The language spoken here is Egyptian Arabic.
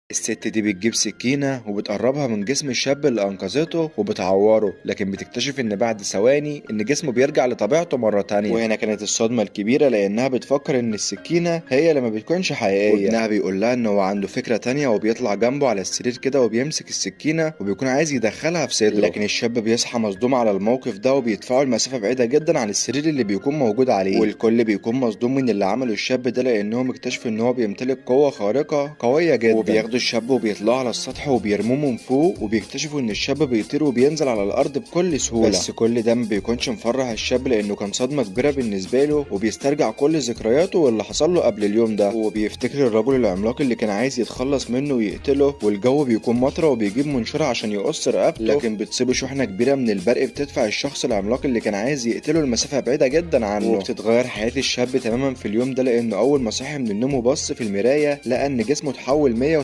الست دي بتجيب سكينة وبتقربها من جسم الشاب اللي أنقذته وبتعوره لكن بتكتشف إن بعد ثواني إن جسمه بيرجع لطبيعته مرة تانية وهنا كانت الصدمة الكبيرة لأنها بتفكر إن السكينة هي اللي ما بتكونش حقيقية وابنها بيقول لها إن هو عنده فكرة تانية وبيطلع جنبه على السرير كده وبيمسك السكينة وبيكون عايز يدخلها في صدره لكن الشاب بيصحى مصدوم على الموقف ده وبيدفعه المسافة بعيدة جدا عن السرير اللي بيكون موجود عليه والكل بيكون مصدوم من اللي عمله الشاب ده لأنهم اكتشفوا إن هو بيمتلك قوة خارقة قوية جدا وبياخدوا الشاب وبيطلعوا على السطح وبيرموه من فوق وبيكتشفوا ان الشاب بيطير وبينزل على الارض بكل سهوله بس كل ده ما بيكونش مفرح الشاب لانه كان صدمه كبيره بالنسبه له وبيسترجع كل ذكرياته واللي حصل له قبل اليوم ده وبيفتكر الرجل العملاق اللي كان عايز يتخلص منه ويقتله والجو بيكون مطره وبيجيب منشار عشان يقص رقبته لكن بتصيبه شحنه كبيره من البرق بتدفع الشخص العملاق اللي كان عايز يقتله المسافه بعيده جدا عنه وبتتغير حياه الشاب تماما في اليوم ده لانه اول ما صحي من النوم وبص في المرايه لقى ان جسمه اتحول 100